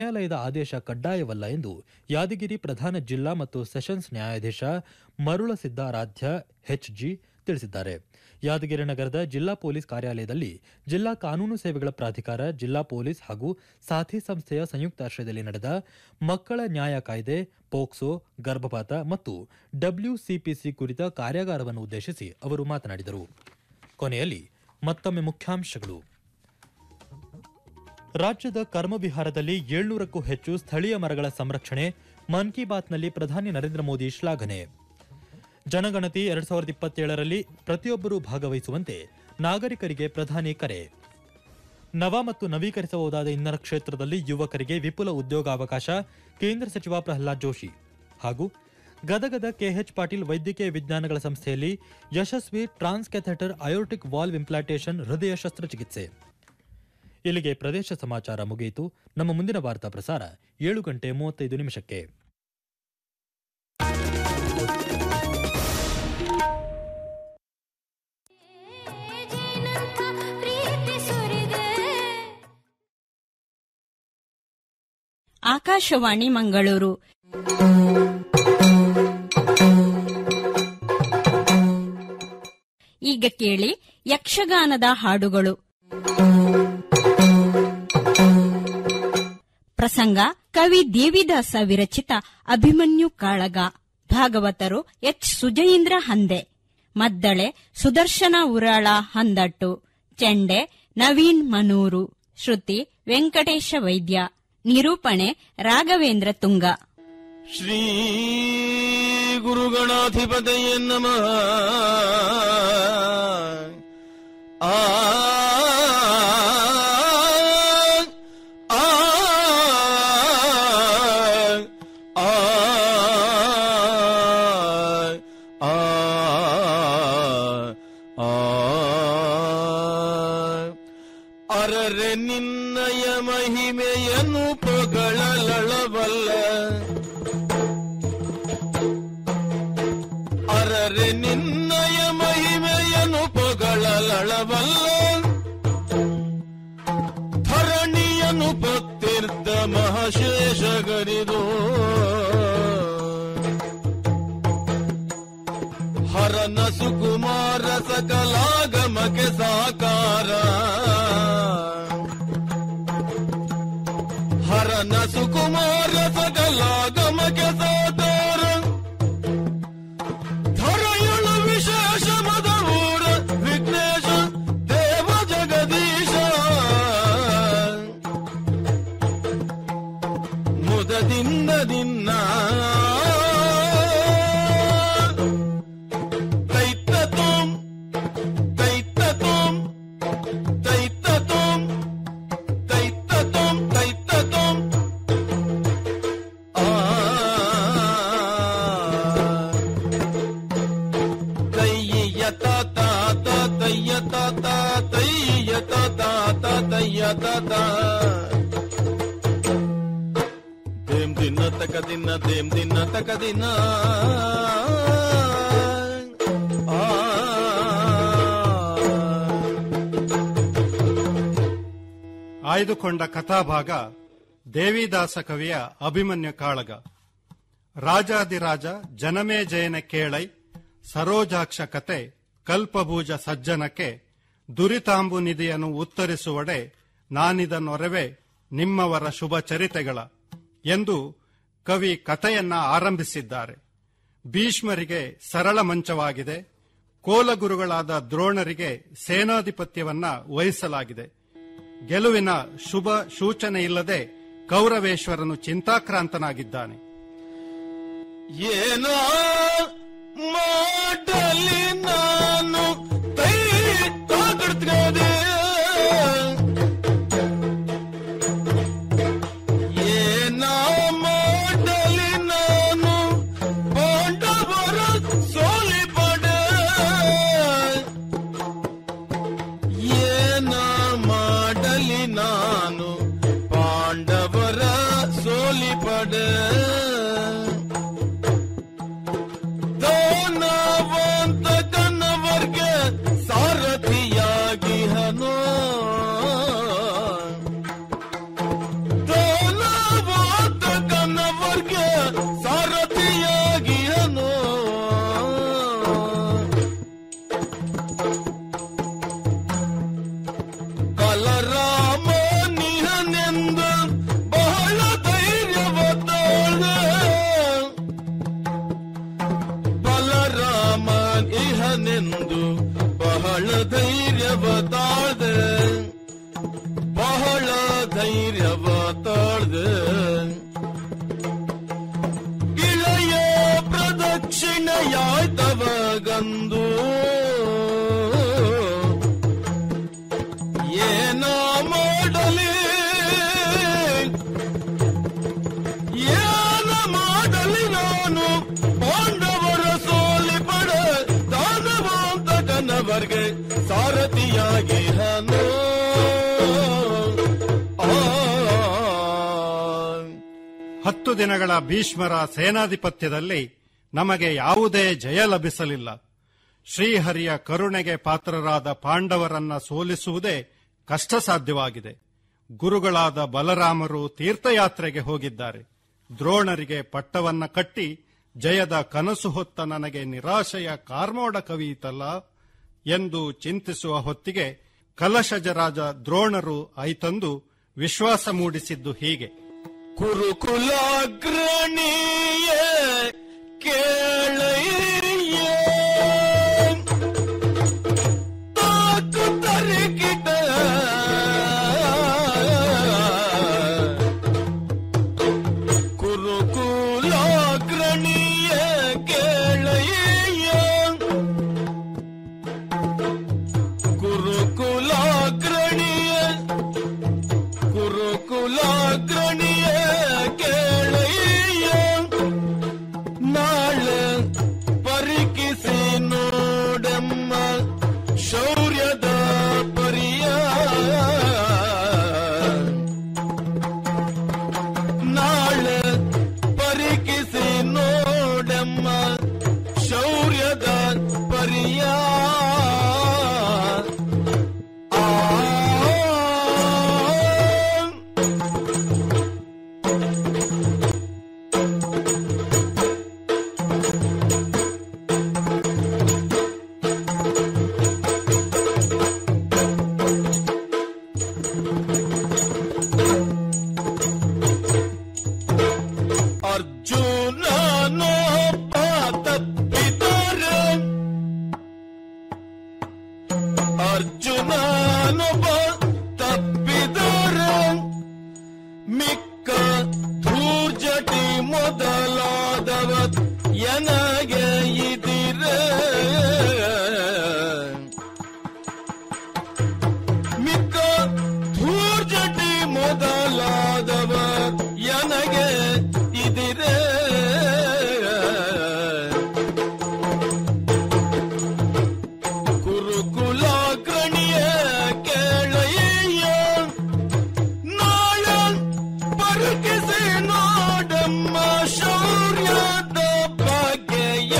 ನ್ಯಾಯಾಲಯದ ಆದೇಶ ಕಡ್ಡಾಯವಲ್ಲ ಎಂದು ಯಾದಗಿರಿ ಪ್ರಧಾನ ಜಿಲ್ಲಾ ಮತ್ತು ಸೆಷನ್ಸ್ ನ್ಯಾಯಾಧೀಶ ಮರುಳ ಸಿದ್ದಾರಾಧ್ಯ ಎಚ್ಜಿ ತಿಳಿಸಿದ್ದಾರೆ ಯಾದಗಿರಿ ನಗರದ ಜಿಲ್ಲಾ ಪೊಲೀಸ್ ಕಾರ್ಯಾಲಯದಲ್ಲಿ ಜಿಲ್ಲಾ ಕಾನೂನು ಸೇವೆಗಳ ಪ್ರಾಧಿಕಾರ ಜಿಲ್ಲಾ ಪೊಲೀಸ್ ಹಾಗೂ ಸಾಥಿ ಸಂಸ್ಥೆಯ ಸಂಯುಕ್ತಾಶ್ರಯದಲ್ಲಿ ನಡೆದ ಮಕ್ಕಳ ನ್ಯಾಯ ಕಾಯ್ದೆ ಪೋಕ್ಸೋ ಗರ್ಭಪಾತ ಮತ್ತು ಡಬ್ಲ್ಯೂಸಿಪಿಸಿ ಕುರಿತ ಕಾರ್ಯಾಗಾರವನ್ನು ಉದ್ದೇಶಿಸಿ ಅವರು ಮಾತನಾಡಿದರು ಕೊನೆಯಲ್ಲಿ ಮತ್ತೊಮ್ಮೆ ಮುಖ್ಯಾಂಶಗಳು ರಾಜ್ಯದ ಕರ್ಮವಿಹಾರದಲ್ಲಿ ಏಳ್ನೂರಕ್ಕೂ ಹೆಚ್ಚು ಸ್ಥಳೀಯ ಮರಗಳ ಸಂರಕ್ಷಣೆ ಮನ್ ಕಿ ಬಾತ್ನಲ್ಲಿ ಪ್ರಧಾನಿ ನರೇಂದ್ರ ಮೋದಿ ಶ್ಲಾಘನೆ ಜನಗಣತಿ ಎರಡ್ ಸಾವಿರದ ಇಪ್ಪತ್ತೇಳರಲ್ಲಿ ಪ್ರತಿಯೊಬ್ಬರೂ ಭಾಗವಹಿಸುವಂತೆ ನಾಗರಿಕರಿಗೆ ಪ್ರಧಾನಿ ಕರೆ ನವ ಮತ್ತು ನವೀಕರಿಸಬಹುದಾದ ಇಂಧನ ಕ್ಷೇತ್ರದಲ್ಲಿ ಯುವಕರಿಗೆ ವಿಪುಲ ಉದ್ಯೋಗಾವಕಾಶ ಕೇಂದ್ರ ಸಚಿವ ಪ್ರಹ್ಲಾದ್ ಜೋಶಿ ಹಾಗೂ ಗದಗದ ಕೆಎಚ್ ಪಾಟೀಲ್ ವೈದ್ಯಕೀಯ ವಿಜ್ಞಾನಗಳ ಸಂಸ್ಥೆಯಲ್ಲಿ ಯಶಸ್ವಿ ಟ್ರಾನ್ಸ್ಕ್ಯಾಥೆಟರ್ ಅಯೋಟಿಕ್ ವಾಲ್ವ್ ಇಂಪ್ಲಾಂಟೇಷನ್ ಹೃದಯ ಶಸ್ತ್ರಚಿಕಿತ್ಸೆ ಇಲ್ಲಿಗೆ ಪ್ರದೇಶ ಸಮಾಚಾರ ಮುಗಿಯಿತು ನಮ್ಮ ಮುಂದಿನ ವಾರ್ತಾ ಪ್ರಸಾರ ಏಳು ಗಂಟೆ ಮೂವತ್ತೈದು ನಿಮಿಷಕ್ಕೆ ಜೇನಂತ ಪ್ರೀತಿ ಸುರಿದೆ ಆಕಾಶವಾಣಿ ಮಂಗಳೂರು ಈಗ ಕೇಳಿ ಯಕ್ಷಗಾನದ ಹಾಡುಗಳು ಪ್ರಸಂಗ ಕವಿ ದೇವಿದಾಸ ವಿರಚಿತ ಅಭಿಮನ್ಯು ಕಾಳಗ ಭಾಗವತರು ಎಚ್ ಸುಜಯೀಂದ್ರ ಹಂದೆ ಮದ್ದಳೆ ಸುದರ್ಶನ ಉರಾಳ ಹಂದಟ್ಟು ಚೆಂಡೆ ನವೀನ್ ಮನೂರು ಶ್ರುತಿ ವೆಂಕಟೇಶ ವೈದ್ಯ ನಿರೂಪಣೆ ರಾಘವೇಂದ್ರ ತುಂಗ ಶ್ರೀ ಗುರುಗಣಾಧಿಪತಯೇ ನಮಃ ಆ ಆ ಆ ಆ ಅರರೆ ನಿನ್ನಯ ಮಹಿಮೆಯನ್ನು ಪೊಗಳಲಳವಲ್ಲ ಅರರೆ ನಿನ್ನಯ ಮಹಿಮೆಯನ್ನು ಪೊಗಳಲಳವಲ್ಲ ಧರಣಿಯನ್ನು ಪತ್ತಿರ್ದ ಮಹಾಶೇಷಗರಿದು ಹರನ ಸುಕುಮಾರ ಸಕಲಾಗಮಕ್ಕೆ ಸಾಕಾರ ಹರನ ಸುಕುಮಾರ ಸಕಲಾಗಮಕ್ಕೆ ಸಾಕಾರ ಧರೆಯಳು ವಿಶೇಷ ಮದವೂರ ವಿಘ್ನೇಶ ದೇವ ಜಗದೀಶ ಮುದದಿಂದ ದಿನ್ನ ತೈತ್ತ ತೋಂ ತೈತ್ತ ತೋಂ ತೈತ್ತ ತೋಂ ತೈತ್ತ ತೋಂ ತೈತ್ತ ತೋಂ ಆ ತಯ್ಯ ತಾತ ತಯ್ಯ ತಾತ ತಯ್ಯ ತಾತ ತಯ್ಯ ತಾತ ದೇಮ್ ದಿನ ತಕ ದಿನ ದೇಮ್ ದಿನ ತಕ ದಿನ ಆ ಆಯ್ದುಕೊಂಡ ಕಥಾಭಾಗ ದೇವಿದಾಸ ಕವಿಯ ಅಭಿಮನ್ಯು ಕಾಳಗ ರಾಜಾದಿರಾಜ ಜನಮೇ ಜಯನ ಕೇಳೈ ಸರೋಜಾಕ್ಷ ಕತೆ ಕಲ್ಪಭೂಜ ಸಜ್ಜನಕ್ಕೆ ದುರಿತಾಂಬು ನಿಧಿಯನ್ನು ಉತ್ತರಿಸುವಡೆ ನಾನಿದನೊರವೆ ನಿಮ್ಮವರ ಶುಭ ಚರಿತೆಗಳ ಎಂದು ಕವಿ ಕಥೆಯನ್ನ ಆರಂಭಿಸಿದ್ದಾರೆ ಭೀಷ್ಮರಿಗೆ ಸರಳ ಮಂಚವಾಗಿದೆ ಕೋಲಗುರುಗಳಾದ ದ್ರೋಣರಿಗೆ ಸೇನಾಧಿಪತ್ಯವನ್ನ ವಹಿಸಲಾಗಿದೆ ಗೆಲುವಿನ ಶುಭ ಸೂಚನೆ ಇಲ್ಲದೆ ಕೌರವೇಶ್ವರನು ಚಿಂತಾಕ್ರಾಂತನಾಗಿದ್ದಾನೆ ಏನೋ ಮಾಡಲಿ ನಾನು ತೈ ತಾಕಡ್ತದೆ ಏನ ಮಾಡಲಿ ನಾನು ಪಾಂಡವರ ಸೋಲಿ ಪಡೆ ಏನ ಮಾಡಲಿ ನಾನು ಪಾಂಡವರ ಸೋಲಿ ಪಡೆ ದಾನವಂತ ಕನ್ನವರ್ಗೆ ಸಾರಥಿಯಾಗಿ ಹನೋ ದಾನವಂತ ಸುರಿದೆ ಇಳೆಯ ಪ್ರದಕ್ಷಿಣೆಯಾಯ್ತವ ಗಂದು ಏನ ಮಾಡಲಿ ಏನ ಮಾಡಲಿ ನಾನು ಪಾಂಡವರ ಸೋಲಿ ಪಡ ದಾನವಾಂತಕನವರ್ಗೆ ಸಾರಥಿಯಾಗಿ ಹನು ಹತ್ತು ದಿನಗಳ ಭೀಷ್ಮರ ಸೇನಾಧಿಪತ್ಯದಲ್ಲಿ ನಮಗೆ ಯಾವುದೇ ಜಯ ಲಭಿಸಲಿಲ್ಲ ಶ್ರೀಹರಿಯ ಕರುಣೆಗೆ ಪಾತ್ರರಾದ ಪಾಂಡವರನ್ನ ಸೋಲಿಸುವುದೇ ಕಷ್ಟ ಸಾಧ್ಯವಾಗಿದೆ ಗುರುಗಳಾದ ಬಲರಾಮರು ತೀರ್ಥಯಾತ್ರೆಗೆ ಹೋಗಿದ್ದಾರೆ ದ್ರೋಣರಿಗೆ ಪಟ್ಟವನ್ನ ಕಟ್ಟಿ ಜಯದ ಕನಸು ಹೊತ್ತ ನನಗೆ ನಿರಾಶೆಯ ಕಾರ್ಮೋಡ ಕವಿಯಿತಲ್ಲ ಎಂದು ಚಿಂತಿಸುವ ಹೊತ್ತಿಗೆ ಕಲಶಜರಾಜ ದ್ರೋಣರು ಐತಂದು ವಿಶ್ವಾಸ ಮೂಡಿಸಿದ್ದು ಹೀಗೆ ಕುರುಕುಲಾಗ್ರಣಿಯ ಕೇಳಯ್ಯ ತಾಕು ತರಿಕಿಟ ಕುರುಕುಲಾಗ್ರಣಿಯ ಕೇಳಯ್ಯ ಕುರುಕುಲಾಗ್ರಣಿಯ ಕುರುಕುಲಾಗ್ರಣಿಯ ಕೇಳಯ್ಯ ನಾಳೆ ಪರಿಕಿಸಿ ನೋಡಮ್ಮ ಶೌರ್ಯದ ಪರಿಯ ನಾಳೆ ಪರಿಕಿಸಿ ನೋಡಮ್ಮ ಶೌರ್ಯದ ಪರಿಯ ಆ ಅರ್ಜುನನೋ ತಪ್ಪಿದರೆ ಅರ್ಜುನನೊಬ್ಬ ತಪ್ಪಿದರೆ ಮಿಕ್ಕ ಧೂರ್ಜಟಿ ಮೊದಲಾದವ ಎನಗೆ ಇದಿರೆ ಮಿಕ್ಕ ಧೂರ್ಜಟಿ ಮೊದಲಾದವ ಎನಗೆ ಇದಿರೆ ಕುರುಕುಲಾಗ್ರಣಿಯ ಕೇಳಯ್ಯ ನಾಳ ಪರಕಿಸಿ ನೋಡಮ್ಮ ಶೌರ್ಯದ ಬಗೆಯ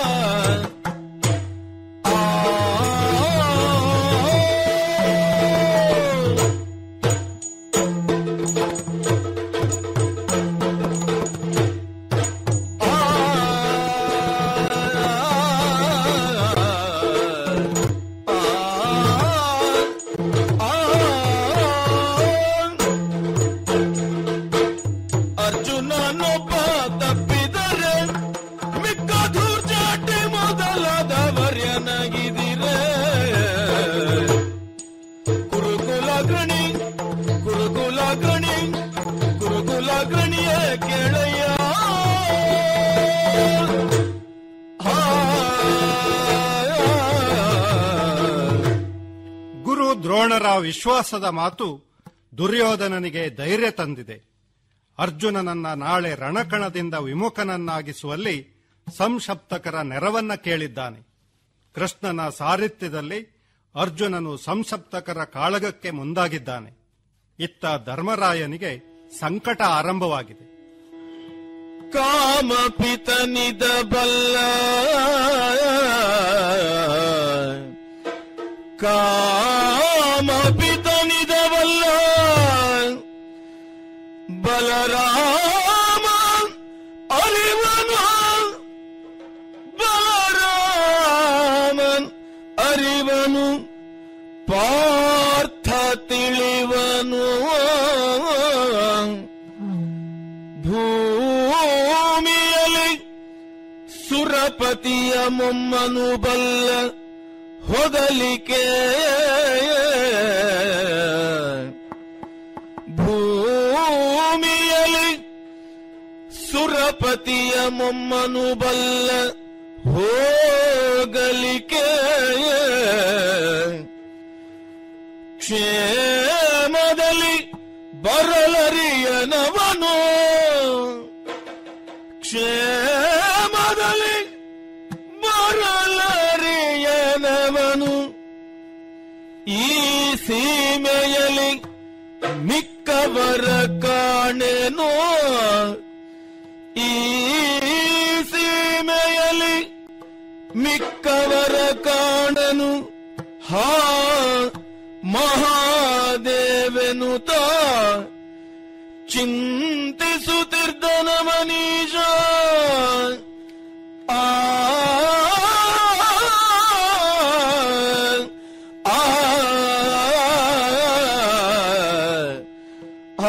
ಆ ಅರ್ಜುನನೊಬ್ಬ ತಪ್ಪಿದರೆ ಮಿಕ್ಕ ಧೂರ್ಚಾಟಿ ಮೊದಲಾದವರ್ಯನಾಗಿದಿರೆ ಕುರುಕುಲಾಗ್ರಣಿ ಕುರುಕುಲಾಗ್ರಣಿ ಕುರುಕುಲಾಗ್ರಣಿಯ ಕೇಳಯ್ಯ ಗುರು ದ್ರೋಣರ ವಿಶ್ವಾಸದ ಮಾತು ದುರ್ಯೋಧನನಿಗೆ ಧೈರ್ಯ ತಂದಿದೆ ಅರ್ಜುನನನ್ನ ನಾಳೆ ರಣಕಣದಿಂದ ವಿಮುಖನನ್ನಾಗಿಸುವಲ್ಲಿ ಸಂಸಪ್ತಕರ ನೆರವನ್ನ ಕೇಳಿದ್ದಾನೆ ಕೃಷ್ಣನ ಸಾರಥ್ಯದಲ್ಲಿ ಅರ್ಜುನನು ಸಂಸಪ್ತಕರ ಕಾಳಗಕ್ಕೆ ಮುಂದಾಗಿದ್ದಾನೆ ಇತ್ತ ಧರ್ಮರಾಯನಿಗೆ ಸಂಕಟ ಆರಂಭವಾಗಿದೆ ಕಾಮಪಿತನಿದ ಬಲ್ಲ ಕಾಮಪಿತನಿದವಲ್ಲ ಬಲರಾಮ ಅರಿವನು ಬಲರಾಮನ್ ಅರಿವನು ಪಾರ್ಥ ತಿಳಿವನು ಭೂಮಿಯಲ್ಲಿ ಸುರಪತಿಯ ಮೊಮ್ಮನು ಬಲ್ಲ ಹೊದಲಿಕೆ ಭೂಮಿಯಲ್ಲಿ ಸುರಪತಿಯ ಮೊಮ್ಮನು ಬಲ್ಲ ಹೋಗಲಿಕೆ ಕ್ಷೇಮದಲ್ಲಿ ಬರಲರಿಯನವನು ಕ್ಷೇಮದಲ್ಲಿ ಬರಲರಿಯನವನು ಈ ಸೀಮೆಯಲ್ಲಿ ಮಿಕ್ಕವರ ಕಾಣೆನೋ ಈ ಸೀಮೆಯಲ್ಲಿ ಮಿಕ್ಕವರ ಕಾಣನು ಹಾ ಮಹಾದೇವೆನುತ ಚಿಂತಿಸುತ್ತಿರ್ದನ ಮನೀಷ ಆ ಆ ಆ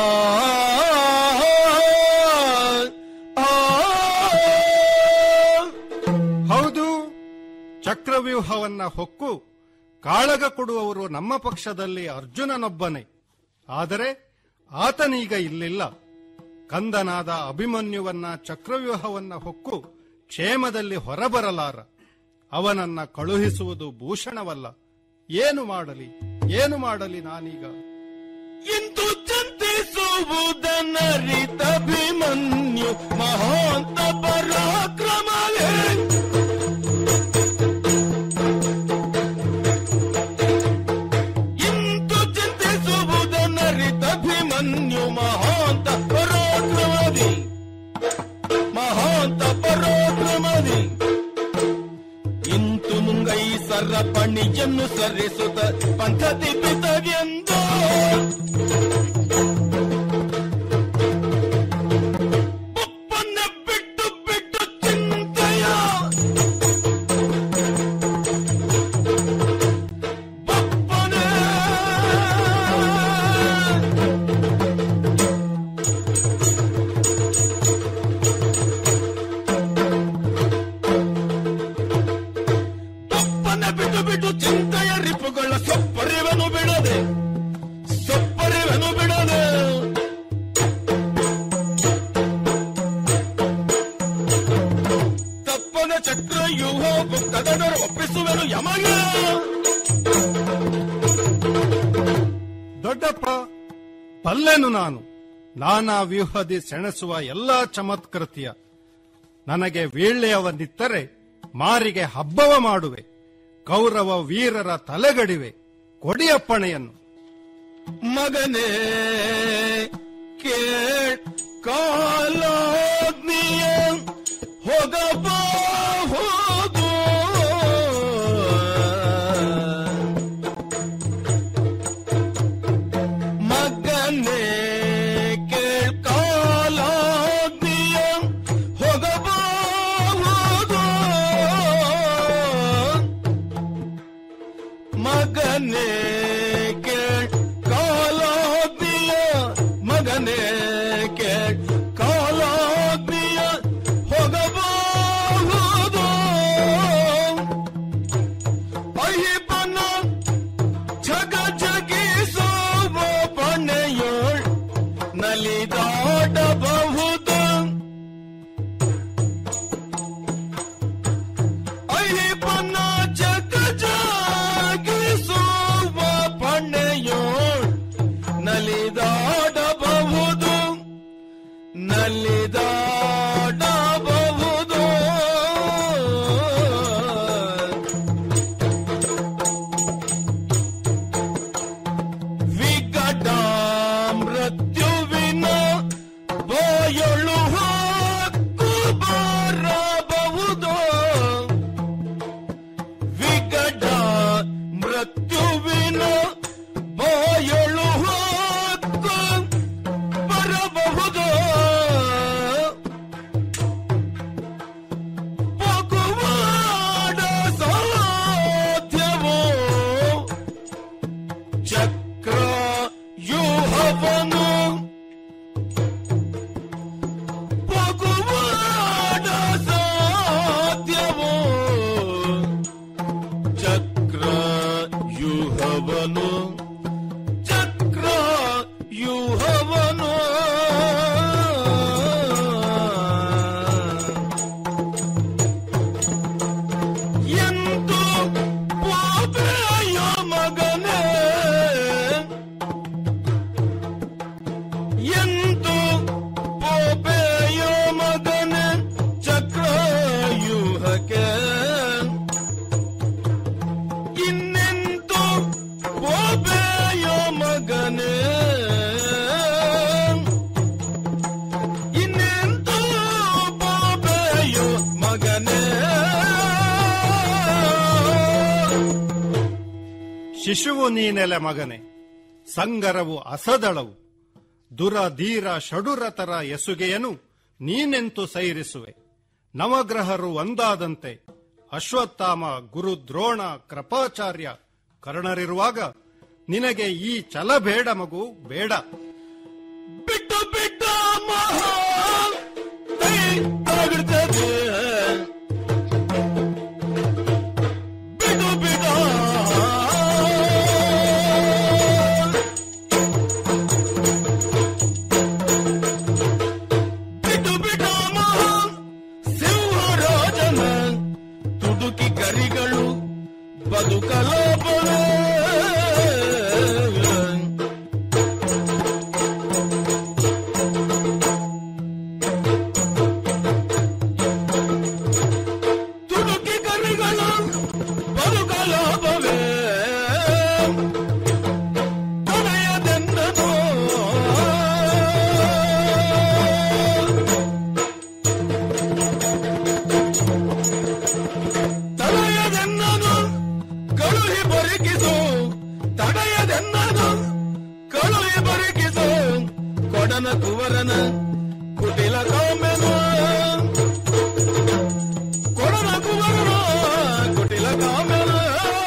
ಹೌದು ಚಕ್ರವ್ಯೂಹವನ್ನ ಹೊಕ್ಕು ಕಾಳಗ ಕೊಡುವವರು ನಮ್ಮ ಪಕ್ಷದಲ್ಲಿ ಅರ್ಜುನನೊಬ್ಬನೇ ಆದರೆ ಆತನೀಗ ಇಲ್ಲಿಲ್ಲ ಕಂದನಾದ ಅಭಿಮನ್ಯುವನ್ನ ಚಕ್ರವ್ಯೂಹವನ್ನ ಹೊಕ್ಕು ಕ್ಷೇಮದಲ್ಲಿ ಹೊರಬರಲಾರ ಅವನನ್ನ ಕಳುಹಿಸುವುದು ಭೂಷಣವಲ್ಲ ಏನು ಮಾಡಲಿ ಏನು ಮಾಡಲಿ ನಾನೀಗ ಇಂದು ಚಿಂತಿಸುವುದನ್ನರಿತಭಿಮನ್ಯು ಮಹಾಂತ ಪರಾಕ್ರಮವೇ ಇಂದು ಚಿಂತಿಸುವುದನ್ನರಿತಭಿಮನ್ಯು ಮಹಾಂತ ಪರಾಕ್ರಮದಿ ಮಹಾಂತ ಪರಾಕ್ರಮದಿ ಇಂತು ನುಂಗೈ ಸರಪಣಿಯನ್ನು ಸರಿಸುತ್ತ ಪಂಥತಿ ಪಿತವೆಂದು ಒಪ್ಪನ್ನ ಬಿಟ್ಟು ಬಿಟ್ಟು ಚಿಂತೆಯ ಬಪ್ಪನೆ ಬಪ್ಪನ ಬಿಟ್ಟು ಬಿಟ್ಟು ಚಿಂತೆಯ ರಿಪುಗಳ ಸೊಪ್ಪರಿವನು ಬಿಡದೆ ಸೊಪ್ಪರಿವನು ಬಿಡದೆ ತಪ್ಪದ ಚಕ್ರ ಯುಹ ಕದಡರು ಒಪ್ಪಿಸುವೆನು ಯಮಗೆ ದೊಡ್ಡಪ್ಪ ಬಲ್ಲೆನು ನಾನು ನಾನಾ ವ್ಯೂಹದಿ ಸೆಣಸುವ ಎಲ್ಲಾ ಚಮತ್ಕೃತಿಯ ನನಗೆ ವೀಳ್ಳೆಯವನ್ನಿತ್ತರೆ ಮಾರಿಗೆ ಹಬ್ಬವ ಮಾಡುವೆ ಕೌರವ ವೀರರ ತಲೆಗಡಿವೆ ಕೊಡಿಯಪ್ಪಣೆಯನ್ನು ಮಗನೇ ಕೇಳ್ ಕಾಲಾಗ್ನಿಯ ಹೋಗಬಹುದು ಮಗನೇ ಕೇಳ್ ಕಾಲಾಗ್ನಿಯ ಹೋಗಬಹುದು ಮಗನೇ ಕೇಳ್ ಕಾಲಾಗ್ನಿಯ ಮಗನೇ ಕೇಳ್ ಕಾಲಾಗ್ನಿಯ ಹೋಗಬಹುದು ಅಯ್ಯಪ್ಪನ ಜಗ ಜಗಿಸುವ ಬಣ್ಣೆಯೋಳ್ ನಲಿದಾಡಬಹುದು ಅಯ್ಯಪ್ಪನ ಜಗ ಜಗಿಸುವ ಬಣ್ಣೆಯೋಳ್ ನಲಿದಾಡಬಹುದು ನಲಿದಾಡಬಹುದು ವಿಕಟ ಮೃತ್ಯುವಿನ ಬಾಯೊಳು ಹಾಕು ಬರಬಹುದು ವಿಕಟ ಮೃತ್ಯುವಿನ ಬಾಯೊಳು ಹಾಕು ಬರಬಹುದು ಶಿಶುವು ನೀನೆಲೆ ಮಗನೆ ಸಂಗರವು ಅಸದಳವು ದುರಧೀರ ಷಡುರತರ ಎಸುಗೆಯನು ನೀನೆಂತು ಸೈರಿಸುವೆ ನವಗ್ರಹರು ಒಂದಾದಂತೆ ಅಶ್ವತ್ಥಾಮ ಗುರು ದ್ರೋಣ ಕೃಪಾಚಾರ್ಯ ಕರ್ಣರಿರುವಾಗ ನಿನಗೆ ಈ ಛಲ ಬೇಡ ಮಗು ಬೇಡ ಬಿಟ್ಟು ಬಿಟ್ಟು ಮಹಾ ಕೈ ತಗುಲ್ತದೆ. ಬಿಡು ಬಿಡು ಬಿಡು ಬಿಡು ಮಹಾ ಸಿಂಹರಾಜನ ತುಡುಕಿ ಕರಿಗಳು ಬದುಕಲೋಪವೇ ತುಡುಕಿ ಕರಿಗಳು ಬದುಕಲೋಪವೇ ತಡೆಯದೆಂದನು ತಡೆಯದೆನ್ನನು ಕಳುಹಿ ಬರಿಕಿಸು ತಡೆಯದೆನ್ನನು ಕಳುಹಿ ಬರಿಕಿಸು ಕೊಡನ ಕುವರನ ಕುಟಿಲ ಕಾಮೆನು ಕೊಡನ ಕುವರನ ಕುಟಿಲ ಕಾಮೆನು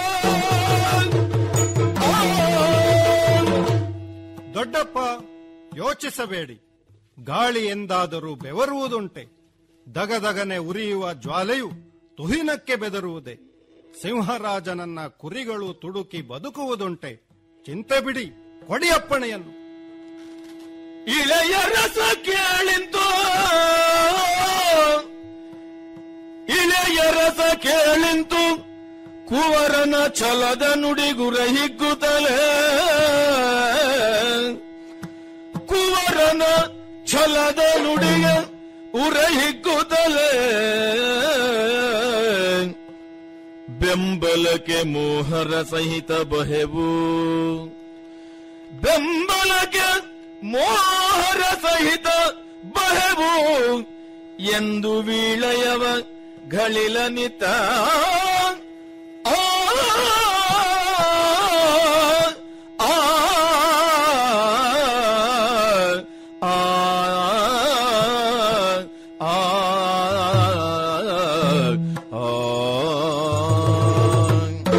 ದೊಡ್ಡಪ್ಪ ಯೋಚಿಸಬೇಡಿ ಗಾಳಿ ಎಂದಾದರೂ ಬೆವರುವುದುಂಟೆ ದಗದಗನೆ ಉರಿಯುವ ಜ್ವಾಲೆಯು ತುಹಿನಕ್ಕೆ ಬೆದರುವುದೇ ಸಿಂಹರಾಜನನ್ನ ಕುರಿಗಳು ತುಡುಕಿ ಬದುಕುವುದುಂಟೆ ಚಿಂತೆ ಬಿಡಿ ಕೊಡಿಯಪ್ಪಣೆಯನ್ನು ಇಳೆಯ ರಸ ಕೇಳಿಂತು ಇಳೆಯ ರಸ ಕೇಳಿಂತು ಕುವರನ ಛಲದ ನುಡಿಗುರ ಹಿಗ್ಗುತ್ತಲೇ ಕುವರನ ಛಲದ ನುಡಿಯ ಉರ ಹಿಗ್ಗುತ್ತಲೇ ಬೆಂಬಲಕ್ಕೆ ಮೋಹರ ಸಹಿತ ಬಹೆವು ಬೆಂಬಲಕ್ಕೆ ಮೋಹರ ಸಹಿತ ಬಹವು ಎಂದು ವೀಳಯವ ಗಳಿಲ ನಿತ ಆ, ಆ, ಆ, ಆ, ಆ.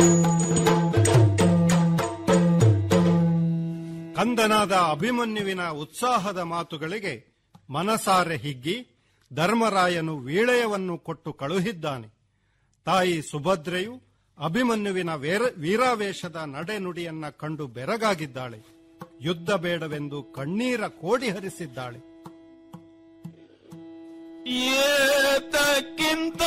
ಕಂದನಾದ ಅಭಿಮನ್ಯುವಿನ ಉತ್ಸಾಹದ ಮಾತುಗಳಿಗೆ ಮನಸಾರೆ ಹಿಗ್ಗಿ ಧರ್ಮರಾಯನು ವೀಳಯವನ್ನು ಕೊಟ್ಟು ಕಳುಹಿದ್ದಾನೆ ತಾಯಿ ಸುಭದ್ರೆಯು ಅಭಿಮನ್ಯುವಿನ ವೇರ- ವೀರಾವೇಶದ ನಡೆನುಡಿಯನ್ನ ಕಂಡು ಬೆರಗಾಗಿದ್ದಾಳೆ ಯುದ್ಧ ಬೇಡವೆಂದು ಕಣ್ಣೀರ ಕೋಡಿ ಹರಿಸಿದ್ದಾಳೆ ಏತಕ್ಕಿಂತ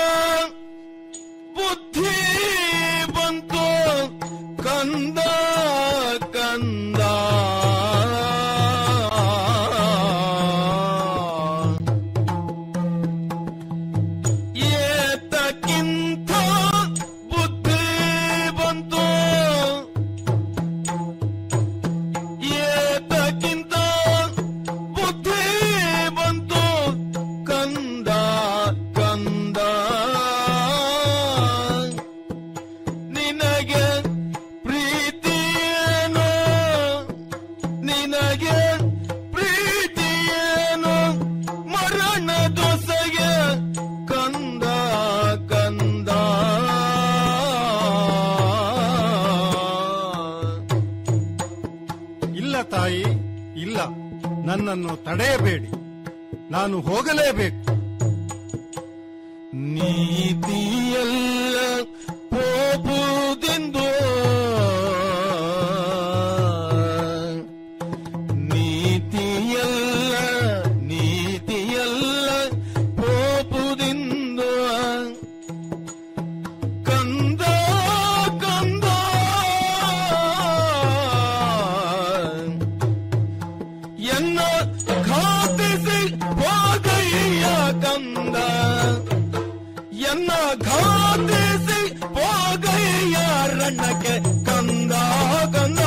ಬುದ್ಧಿ ಬಂತು ಕಂದ ಕಂದ ಏತಕ್ಕಿಂತ ಬುದ್ಧಿ ಬಂತು ಏತಕ್ಕಿಂತ ಬುದ್ಧಿ ಬಂತು ಕಂದ ಕಂದ ನಿನಗೆ ಪ್ರೀತಿಯೇನು ನಿನಗೆ ಪ್ರೀತಿಯೇನು ಮರಣ ದೊಸೆಗೆ ಕಂದ ಕಂದ ಇಲ್ಲ ತಾಯಿ ಇಲ್ಲ ನನ್ನನ್ನು ತಡೆಯಬೇಡಿ ನಾನು ಹೋಗಲೇಬೇಕು ನೀತಿಯಲ್ಲ ಹೋಗುವುದೆಂದು ನೀತಿಯಲ್ಲ ನೀತಿಯಲ್ಲ ಹೋಗುವುದೆಂದು ಕಂದ ಕಂದ ಎನ್ನ ಖಾತಿಸಿ ಹೋಗಯ್ಯ ಕಂದ ಎನ್ನ ಘಾತಿಸಿ ಹೋಗಯ್ಯ ರಣ್ಣಕ್ಕೆ ಕಂದ ಕಂದ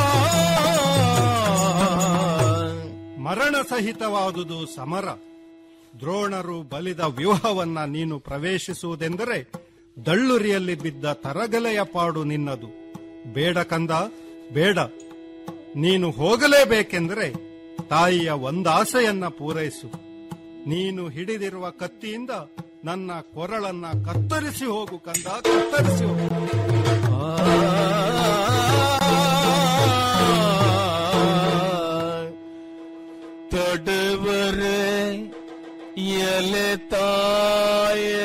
ಮರಣ ಸಹಿತವಾದುದು ಸಮರ ದ್ರೋಣರು ಬಲಿದ ವ್ಯೂಹವನ್ನ ನೀನು ಪ್ರವೇಶಿಸುವುದೆಂದರೆ ದಳ್ಳುರಿಯಲ್ಲಿ ಬಿದ್ದ ತರಗಲೆಯ ಪಾಡು ನಿನ್ನದು ಬೇಡ ಕಂದ ಬೇಡ ನೀನು ಹೋಗಲೇಬೇಕೆಂದರೆ ತಾಯಿಯ ಒಂದಾಸೆಯನ್ನ ಪೂರೈಸು ನೀನು ಹಿಡಿದಿರುವ ಕತ್ತಿಯಿಂದ ನನ್ನ ಕೊರಳನ್ನ ಕತ್ತರಿಸಿ ಹೋಗು ಕಂದ ಕತ್ತರಿಸಿ ಹೋಗು ತೊಡವರೆ ಎಲೆ ತಾಯೇ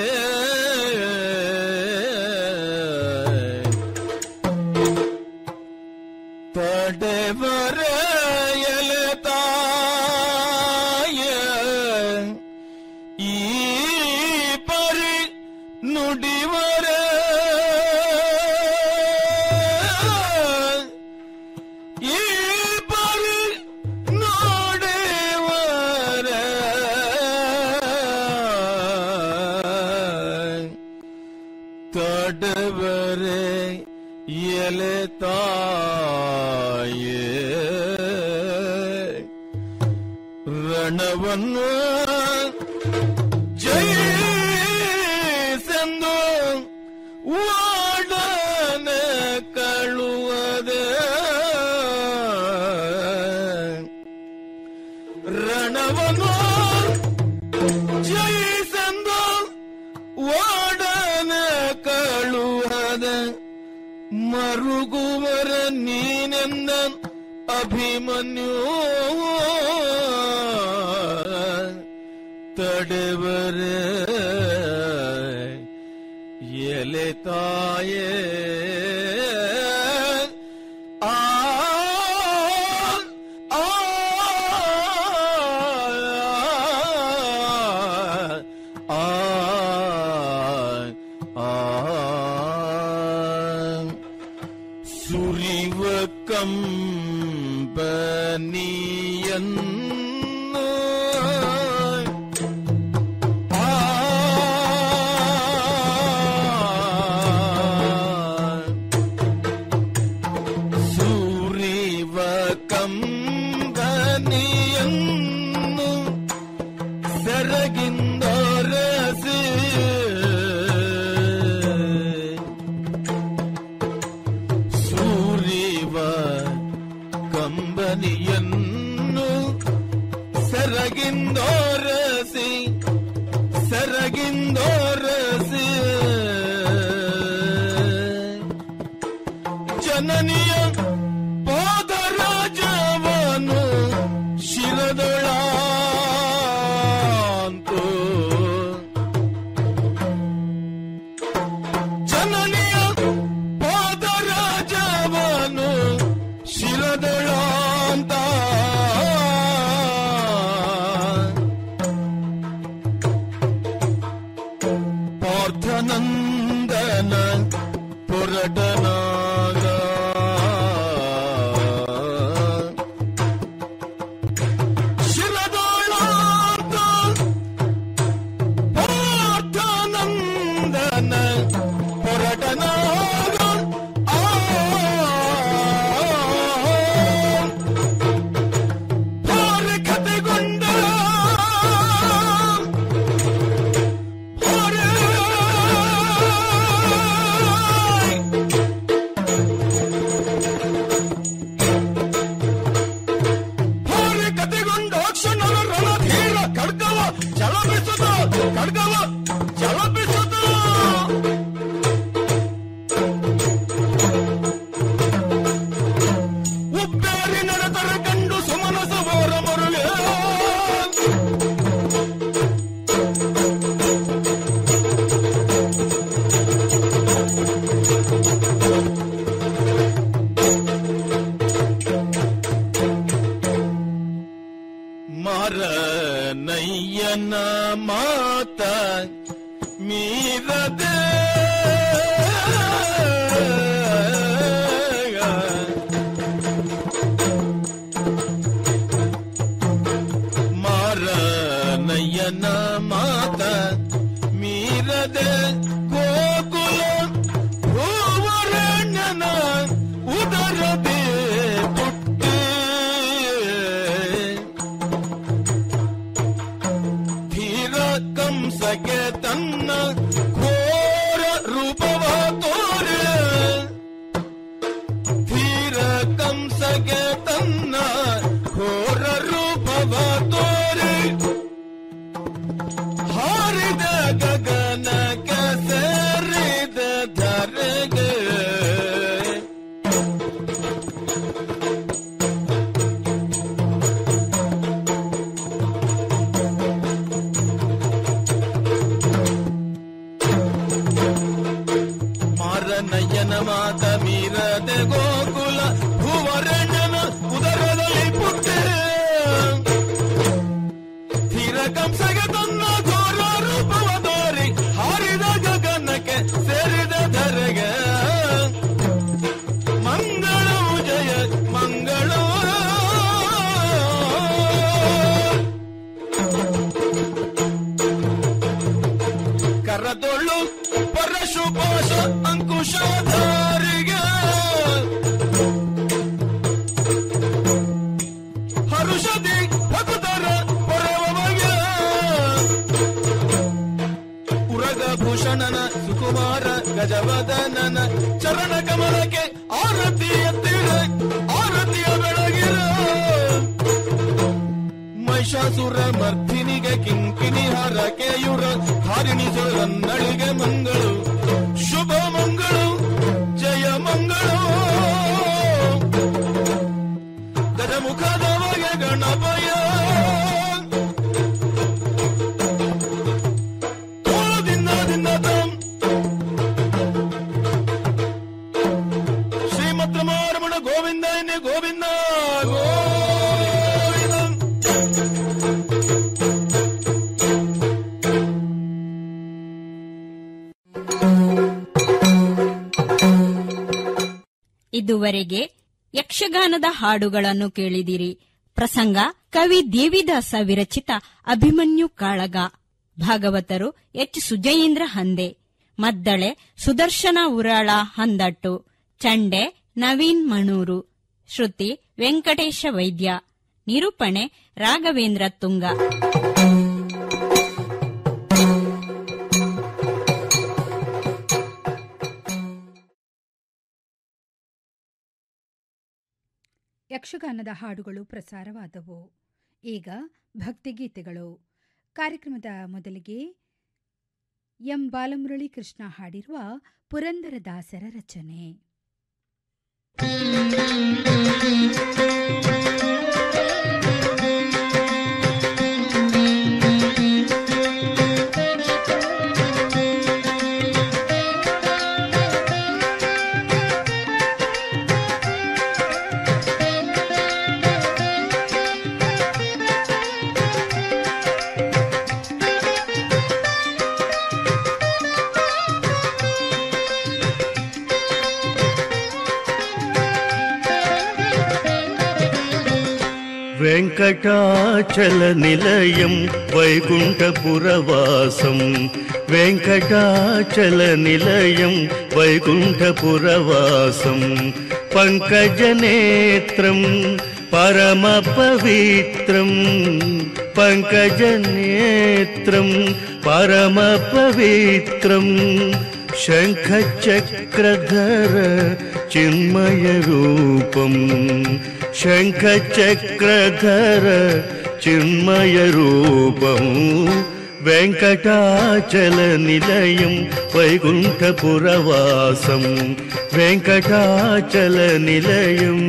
ತೊಡವರೆ ಎಲೆ ತಾಯೇ ಈ ಪರಿ ನುಡಿವರೆ ಈ ಪರಿ ನೋಡಿವರ ತೊಡವರೆ ಎಲೆ ತಾಯೇ ರಣವನ್ನು ಜಯಿಸೆಂದು ವಾಡನೆ ಕಳುವದೆ ರಣವನ್ನು ಜಯಿಸೆಂದು ವಾಡನೆ ಕಳುವದೆ ಮರುಗುವರ ನೀನೆಂದ ಅಭಿಮನ್ಯು ತಡೆವರ ಎಲೆ ತಾಯೇ ಆ ಆ ಆ ಆ ಸುರಿವ ಕಂಬನಿಯನ್ನು ಆ ಸುರಿವ ಕಂಬನಿಯನ್ನು ಸೆರಗಿಂದೊರಸಿ ಸೂರಿವ ಕಂಬನಿಯನ್ನು ಸೆರಗಿಂದೊರಸಿ ಸೆರಗಿಂದೊರಸಿ ಜನನಿಯ ಪಾದರಾಜವನು ಶಿರದೊಳಾಂತು ಜನನಿಯ ಪಾದರಾಜವನು ಶಿರದೊಳಾಂತ ಪಾರ್ಥನಂದನ ಪುರಟನಾಗ ಶಿರದೊಳಾಂತ ಪಾರ್ಥನಂದನ ಪೊರಟನಾಗ ಆ ಭಾರ ಕತೆಗೊಂಡ ಭಾರ ಭಾರ ಕತೆಗೊಂಡ ಕ್ಷಣದ ರಣಧೀರ ಖಡ್ಗವ ಜಲಬಿಸುತ್ತ ಖಡ್ಗವ ಜಲಬಿಸುತ್ತ ಉಬ್ಬೇರಿ ನಡೆದರ ಕಂಡು ಸುಮನಸ ಹೋರ ಮರುಳೆ ಮರ ನಯ್ಯನ ಮಾತ ಮೀರದೆ ಮಾರ ನಯ್ಯನ ಮಾತ ಮೀರದೆ ಗೋಕುಲ ಭೂವರಣ್ಯನ ಉದರದೆ ಪುಟ್ಟೆ ಧೀರ ಕಂಸಗೆ ತನ್ನ ಘೋರ ರೂಪವ ತೋರೆ ಕೊನೆಗೆ ತನ್ನ ಘೋರ ರೂಪವ ತೋರಿ ಹಾರಿದ ಗಗನಕ್ಕೆ ಸೇರಿದ ಧರೆಗೆ ಮಂಗಳು ಜಯ ಮಂಗಳು ಕರದೊಳ್ಳು ಪರಶುಪಾಶ ಅಂಕುಶಧಾರಿಗೆ ಹರುಷದಿ ಭಕ್ತರ ಪರವಮಗೆ ಉರಗಭೂಷಣನ ಸುಕುಮಾರ ಗಜವದನನ ಚರಣ ಕಮಲಕ್ಕೆ ಆರತಿ ಎತ್ತಿರ ಆರತಿಯ ಬೆಳಗಿರ ಮಹಿಷಾಸುರ ಮರ್ಧಿನಿಗೆ ಕಿಂಕಿನಿ ಹರಕೆಯುರ ಹಾರಿಣಿಸುರನ್ನಳಿಗೆ ಮಂಗಳು ಶುಭ ಮಂಗಳು ಜಯ ಮಂಗಳು ಗಜಮುಖದವಗೆ ಗಣಪಯ ದಿನ ದಿನ ತಂ ಶ್ರೀಮತ್ ರಮಾರಮಣ ಗೋವಿಂದ ಎನ್ನೆ ಗೋವಿಂದ ಗೋವಿಂದ ಇದುವರೆಗೆ ಯಕ್ಷಗಾನದ ಹಾಡುಗಳನ್ನು ಕೇಳಿದಿರಿ ಪ್ರಸಂಗ ಕವಿ ದೇವಿದಾಸ ವಿರಚಿತ ಅಭಿಮನ್ಯು ಕಾಳಗ ಭಾಗವತರು ಎಚ್ ಸುಜಯೇಂದ್ರ ಹಂದೆ ಮದ್ದಳೆ ಸುದರ್ಶನ ಉರಾಳ ಹಂದಟ್ಟು ಚಂಡೆ ನವೀನ್ ಮಣೂರು ಶ್ರುತಿ ವೆಂಕಟೇಶ ವೈದ್ಯ ನಿರೂಪಣೆ ರಾಘವೇಂದ್ರ ತುಂಗ ಯಕ್ಷಗಾನದ ಹಾಡುಗಳು ಪ್ರಸಾರವಾದವು ಈಗ ಭಕ್ತಿಗೀತೆಗಳು ಕಾರ್ಯಕ್ರಮದ ಮೊದಲಿಗೆ ಎಂ ಬಾಲಮುರಳಿ ಕೃಷ್ಣ ಹಾಡಿರುವ ಪುರಂದರದಾಸರ ರಚನೆ వెంకటాచలనిలయం వైకుంఠపురవాసం వెంకటాచలనిలయం వైకుంఠపురవాసం పంకజనేత్రం పరమపవిత్రం పంకజనేత్రం పరమపవిత్రం శంఖచక్రధర చిన్మయరూపం శంఖచక్రధర చిన్మయరూపం వెంకటాచలనిలయం వైకుంఠపురవాసం వెంకటాచలనిలయం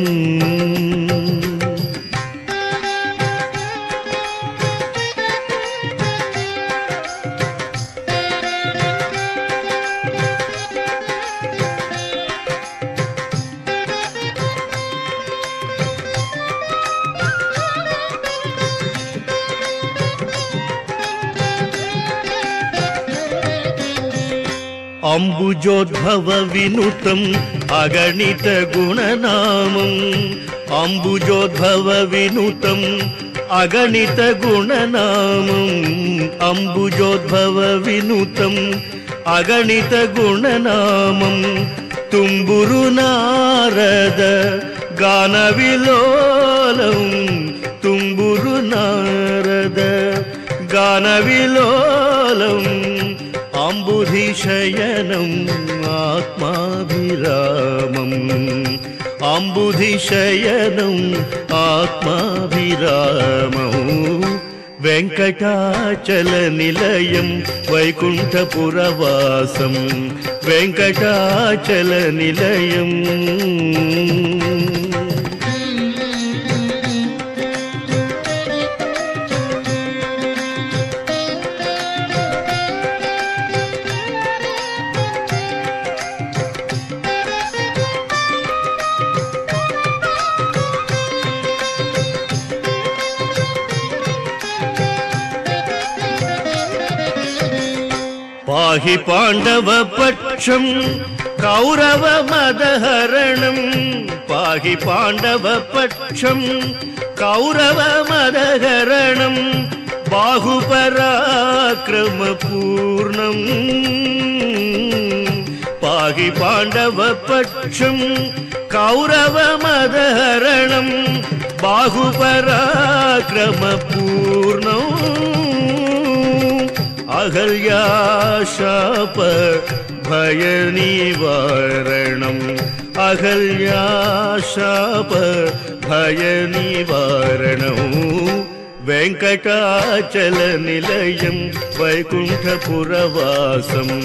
అంబుజోద్భవ వినుతం అగణిత గుణనామం అంబుజోద్భవ వినుతం అగణిత గుణనామం అంబుజోద్భవ వినుతం అగణిత గుణనామం తుంబురు నారద గాన విలోలం తుంబురు నారద గాన విలోలం అంబుధిశయనం ఆత్మాభిరామం అంబుధిశయనం ఆత్మాభిరామం వెంకటాచలనిలయం వైకుంఠపురవాసం వెంకటాచలనిలయం पाहि पाण्डवपक्षम् कौरवमदहरणम् पाहि पाण्डवपक्षम् कौरवमदहरणम् बाहुपराक्रमपूर्णम् पाहि पाण्डवपक्षम् कौरवमदहरणम् बाहुपराक्रमपूर्णम् अहल्याशाप भयनिवारणम् अहल्याशाप भयनिवारणम् वेङ्कटाचलनिलयम् वैकुण्ठपुरवासम्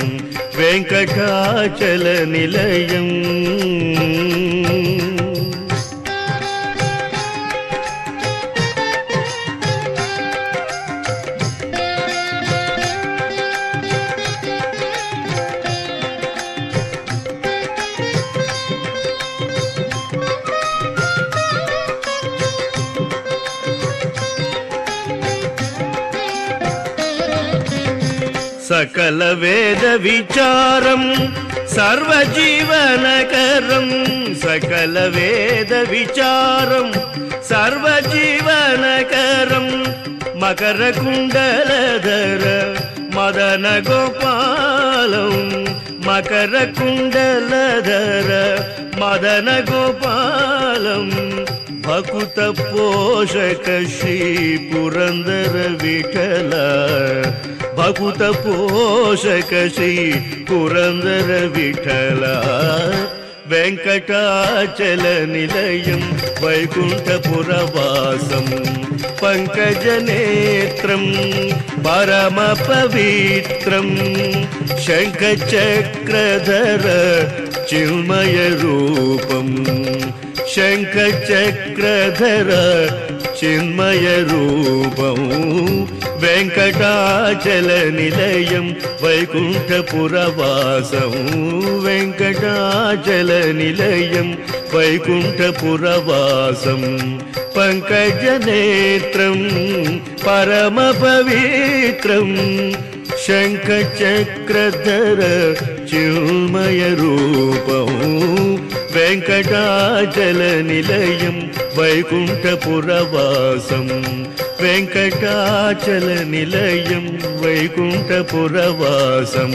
वेङ्कटाचलनिलयम् सकलवेदविचारम् सर्वजीवनकरम् सकलवेदविचारम् सर्वजीवनकरम् मकरकुण्डलधर मदनगोपालम् मकरकुण्डलधर मदनगोपालम् भकुतपोषक श्रीपुरन्दर विठल भकुतपोषक श्री पुरन्दर विठल वेङ्कटाचलनिलयम् वैकुण्ठपुरवासम् पङ्कजनेत्रम् परमपवित्रम् शङ्खचक्रधर चिन्मयरूपम् शङ्खचक्रधर चिन्मयरूपम् वेङ्कटाचलनिलयम् वैकुण्ठपुरवासं वेङ्कटाचलनिलयम् वैकुण्ठपुरवासम् पङ्कजनेत्रम् परमपवित्रम् शङ्खचक्रधर चिन्मयरूपम् वेङ्कटाचलनिलयम् वैकुण्ठपुरवासम् वेङ्कटाचलनिलयम् वैकुण्ठपुरवासम्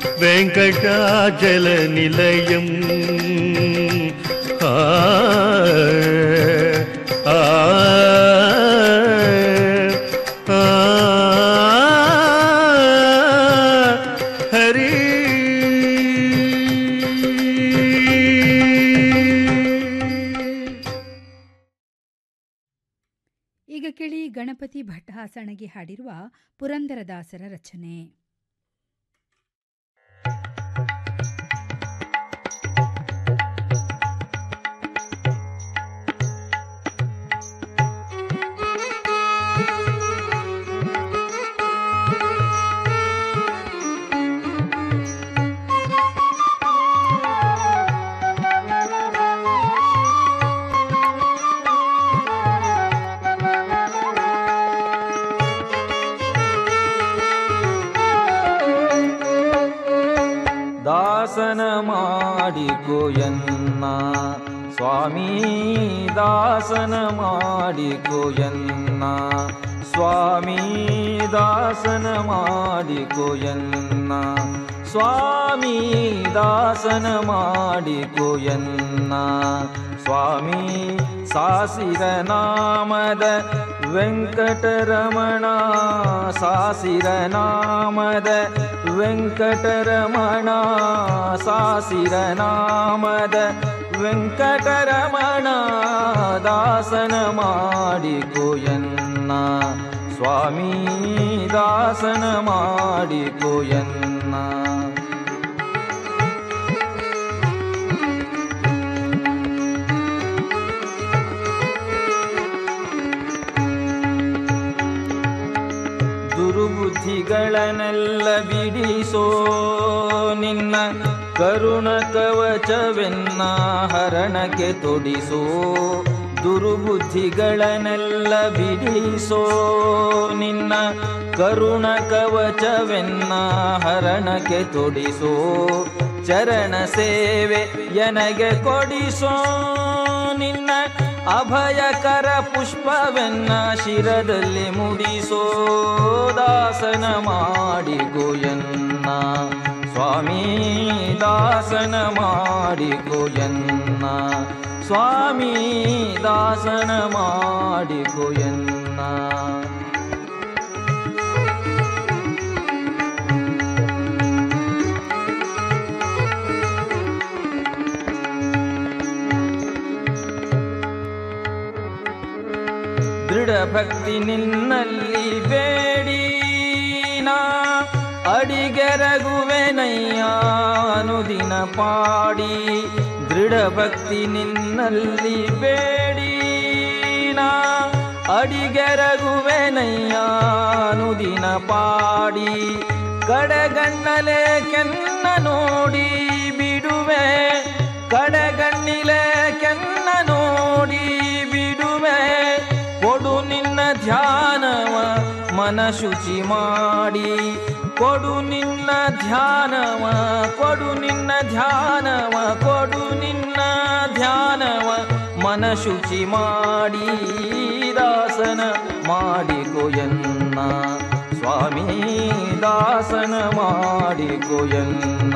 वेङ्कटाचलनिलयम् आ आ आ ಹರಿ ಈಗ ಕೇಳಿ ಗಣಪತಿ ಭಟ್ ಹಾಸಣಗಿ ಹಾಡಿರುವ ಪುರಂದರದಾಸರ ರಚನೆ ದಾಸನ ಮಾಡಿಕೊಯನ್ನ ಸ್ವಾಮಿ ದಾಸನ ಮಾಡಿಕೊಯನ್ನ ಸ್ವಾಮಿ ದಾಸನ ಮಾಡಿಕೊಯನ್ನ ಸ್ವಾಮಿ ದಾಸನ ಮಾಡಿಕೊಯನ್ನ ಸ್ವಾಮಿ ಸಾಸಿರ ನಾಮದ ವೆಂಕಟರಮಣ ಸಾಸಿರ ನಾಮದ ವೆಂಕಟರಮಣ ಸಾಸಿರ ನಾಮದ ವೆಂಕಟರಮಣ ದಾಸನ ಮಾಡಿಕೊಯನ್ನ ಸ್ವಾಮಿ ದಾಸನ ಮಾಡಿಕೊಯನ್ನ ದುರ್ಬುದ್ಧಿಗಳನ್ನೆಲ್ಲ ಬಿಡಿಸೋ ನಿನ್ನ ಕರುಣ ಕವಚವೆನ್ನ ಹರಣಕ್ಕೆ ತೊಡಿಸೋ ದುರ್ಬುದ್ಧಿಗಳನ್ನೆಲ್ಲ ಬಿಡಿಸೋ ನಿನ್ನ ಕರುಣ ಕವಚವೆನ್ನ ಹರಣಕ್ಕೆ ತೊಡಿಸೋ ಚರಣ ಸೇವೆ ಎನಗೆ ಕೊಡಿಸೋ ನಿನ್ನ ಅಭಯಕರ ಪುಷ್ಪವೆನ್ನ ಶಿರದಲ್ಲಿ ಮುಡಿಸೋ ದಾಸನ ಮಾಡಿ ಗೋಯನ್ನ ಸ್ವಾಮಿ ದಾಸನ ಮಾಡಿ ಗೋಯನ್ನ ಸ್ವಾಮಿ ದಾಸನ ಮಾಡಿ ಗೋಯನ್ನ ದೃಢ ಭಕ್ತಿ ನಿನ್ನಲ್ಲಿ ಬೇಡಿ ನಾ ಅಡಿಗೆರಗುವೆನಯ್ಯ ಅನುದಿನ ಪಾಡಿ ದೃಢ ಭಕ್ತಿ ನಿನ್ನಲ್ಲಿ ಬೇಡಿ ನಾ ಅಡಿಗೆರಗುವೆನಯ್ಯ ಅನುದಿನ ಪಾಡಿ ಕಡೆಗಣ್ಣಲೆ ಕೆನ್ನ ನೋಡಿ ಬಿಡುವೆ ಕಡೆಗಣ್ಣಿಲೆ ಕೆನ್ನ ನೋಡಿ ಬಿಡುವೆ ಕೊಡು ನಿನ್ನ ಧ್ಯಾನವ ಮನ ಶುಚಿ ಮಾಡಿ ಕೊಡು ನಿನ್ನ ಧ್ಯಾನವ ಕೊಡು ನಿನ್ನ ಧ್ಯಾನವ ಕೊಡು ನಿನ್ನ ಧ್ಯಾನವ ಮನ ಶುಚಿ ಮಾಡಿ ದಾಸನ ಮಾಡಿ ಗೋಯನ್ನ ಸ್ವಾಮಿ ದಾಸನ ಮಾಡಿ ಗೋಯನ್ನ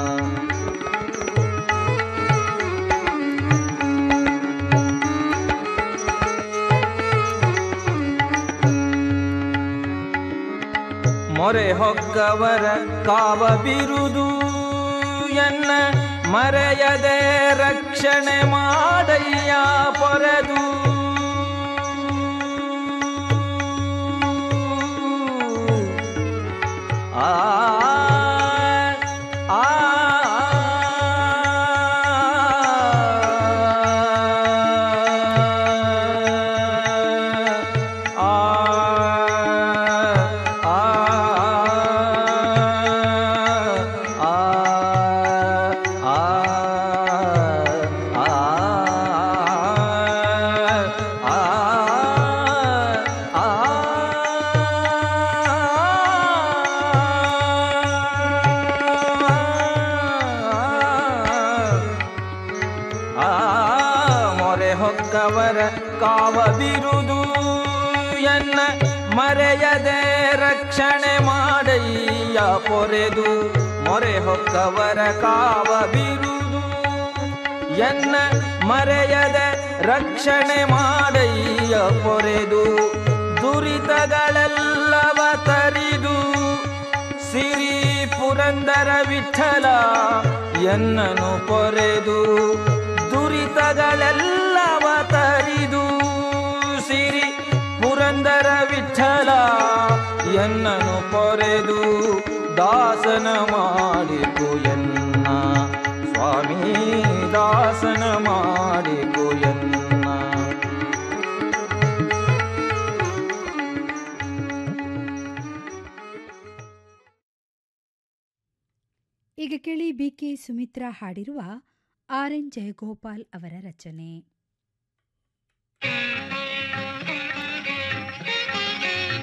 ಮೊರೆ ಹೊಕ್ಕವರ ಕಾವ ಬಿರುದು ಎನ್ನ ಮರೆಯದೆ ರಕ್ಷಣೆ ಮಾಡಯ್ಯ ಪೊರೆದು ಆ ಆ ಆ ಮೊರೆ ಹೊಕ್ಕವರ ಕಾವ ಬಿರುದು ಎನ್ನ ಮರೆಯದೆ ರಕ್ಷಣೆ ಮಾಡಯ್ಯ ಪೊರೆದು ಮೊರೆ ಹೊಕ್ಕವರ ಕಾವ ಬಿರುದು ಎನ್ನ ಮರೆಯದ ರಕ್ಷಣೆ ಮಾಡಯ್ಯ ಪೊರೆದು ದುರಿತಗಳೆಲ್ಲವ ತರಿದು ಸಿರಿ ಪುರಂದರ ವಿಠಲ ಎನ್ನನು ಪೊರೆದು ದುರಿತಗಳೆಲ್ಲವ ತರಿದು ಸಿರಿ ಪುರಂದರ ವಿಠಲ ಎನ್ನನು ಪೊರೆದು ದಾಸನ ಮಾಡಿಕು ಎನ್ನ ಸ್ವಾಮಿ ದಾಸನ ಮಾಡಿಕು ಎನ್ನ ಈಗ ಕೇಳಿ ಬಿ ಕೆ ಸುಮಿತ್ರಾ ಹಾಡಿರುವ ಆರ್ ಎನ್ ಜಯಗೋಪಾಲ್ ಅವರ ರಚನೆ